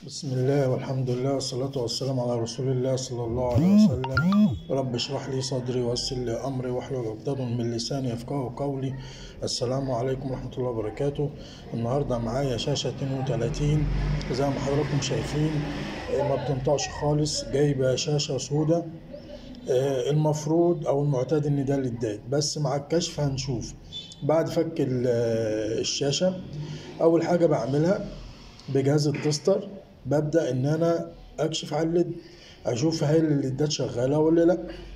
بسم الله والحمد لله والصلاة والسلام على رسول الله صلى الله عليه وسلم رب اشرح لي صدري ويسر لي أمري واحلل عقدة من لساني يفقهوا قولي السلام عليكم ورحمة الله وبركاته النهاردة معايا شاشة 32 زي ما حضراتكم شايفين آه، ما بتنطقش خالص جايبة شاشة سودة آه، المفروض او المعتاد ان ده للداد بس مع الكشف هنشوف بعد فك ال- آه، الشاشة اول حاجة بعملها بجهاز التستر ببدأ ان انا اكشف على الليد اشوف هل الليدات شغالة ولا لا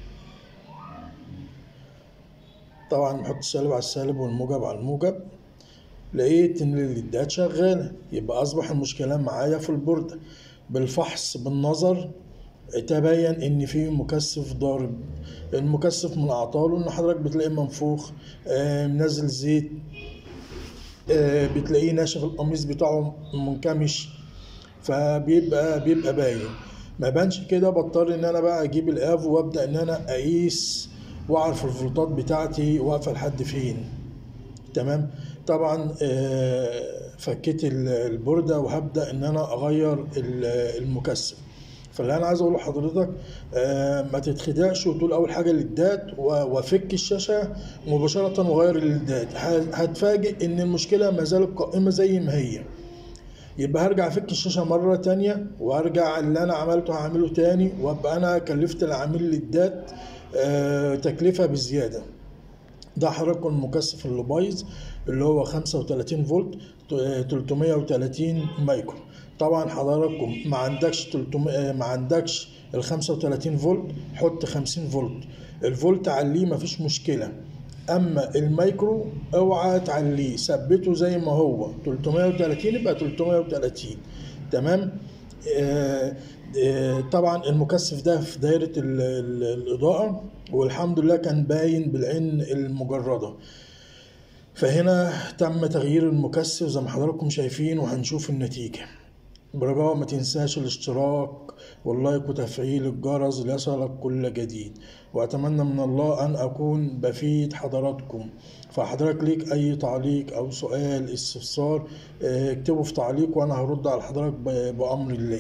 طبعا بحط السالب على السالب والموجب على الموجب لقيت ان الليدات شغالة يبقى اصبح المشكلة معايا في البوردة بالفحص بالنظر تبين ان في مكثف ضارب المكثف من اعطاله ان حضرتك بتلاقيه منفوخ آه، منزل زيت آه، بتلاقيه ناشف القميص بتاعه منكمش فبيبقى بيبقى باين ما بانش كده بضطر ان انا بقى اجيب الافو وابدا ان انا اقيس واعرف الفولتات بتاعتي واقفه لحد فين تمام طبعا آه، فكيت ال- البورده وهبدا ان انا اغير ال- المكثف فاللي انا عايز اقوله لحضرتك آه، ما تتخدعش وتقول اول حاجه الليدات و- وافك الشاشه مباشره واغير الليدات ه- هتفاجئ ان المشكله ما زالت قائمه زي ما هي يبقى هرجع افك الشاشه مره تانية وارجع اللي انا عملته هعمله تاني وابقى انا كلفت العميل للدات آه، تكلفه بزياده ده حضراتكم المكثف اللي بايظ اللي هو 35 فولت ت- 330 مايكرو طبعا حضراتكم ما عندكش 300 ما عندكش ال 35 فولت حط 50 فولت الفولت عليه مفيش مشكله اما المايكرو اوعى تعليه ثبته زي ما هو 330 يبقى 330 تمام آه، آه، طبعا المكثف ده في دايرة ال- ال- الإضاءة والحمد لله كان باين بالعين المجردة فهنا تم تغيير المكثف زي ما حضراتكم شايفين وهنشوف النتيجة برجاء ما تنساش الاشتراك واللايك وتفعيل الجرس ليصلك كل جديد وأتمنى من الله أن أكون بفيد حضراتكم فحضرتك ليك أي تعليق أو سؤال استفسار اه، اكتبه في تعليق وأنا هرد على حضرتك ب- بأمر الله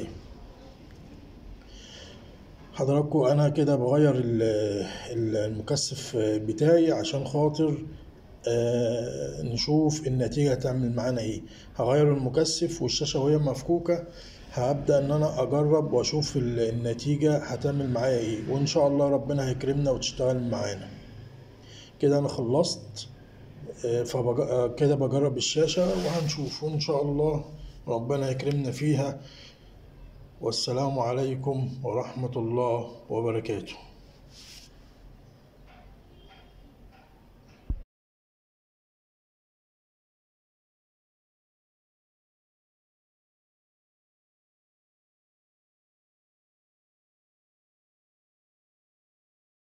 حضراتكم انا كده بغير ال- ال- المكثف بتاعي عشان خاطر آه، نشوف النتيجة هتعمل معانا ايه هغير المكثف والشاشة وهي مفكوكة هبدأ ان انا اجرب واشوف ال- النتيجة هتعمل معايا ايه وان شاء الله ربنا هيكرمنا وتشتغل معانا كده انا خلصت آه، فبج... آه، كده بجرب الشاشة وهنشوف وان شاء الله ربنا يكرمنا فيها والسلام عليكم ورحمة الله وبركاته